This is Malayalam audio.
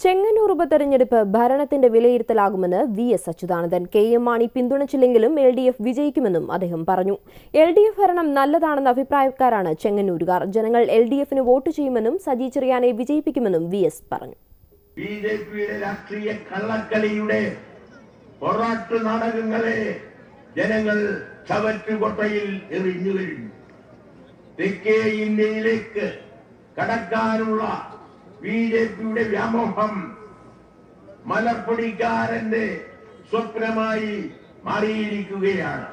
ചെങ്ങന്നൂർ ഉപതെരഞ്ഞെടുപ്പ് ഭരണത്തിന്റെ വിലയിരുത്തലാകുമെന്ന് V S Achuthanandan K M Mani പിന്തുണച്ചില്ലെങ്കിലും എൽ ഡി എഫ് വിജയിക്കുമെന്നും അദ്ദേഹം പറഞ്ഞു എൽ ഡി എഫ് ഭരണം നല്ലതാണെന്ന അഭിപ്രായക്കാരാണ് ചെങ്ങന്നൂരുകാർ ജനങ്ങൾ എൽ ഡി എഫിന് വോട്ട് ചെയ്യുമെന്നും സജി ചെറിയാനെ വിജയിപ്പിക്കുമെന്നും വി എസ് പറഞ്ഞു ബി ജെ പിയുടെ രാഷ്ട്രീയ കള്ളക്കളിയുടെ പൊറാട്ട് നാടകങ്ങളെ ജനങ്ങൾ ചവറ്റുകൊട്ടയിൽ എറിഞ്ഞു കഴിഞ്ഞു തെക്കേ ഇന്ത്യയിലേക്ക് കടക്കാനുള്ള ബി ജെ പിയുടെ വ്യാമോഹം മലപ്പൊടിക്കാരന്റെ സ്വപ്നമായി മാറിയിരിക്കുകയാണ്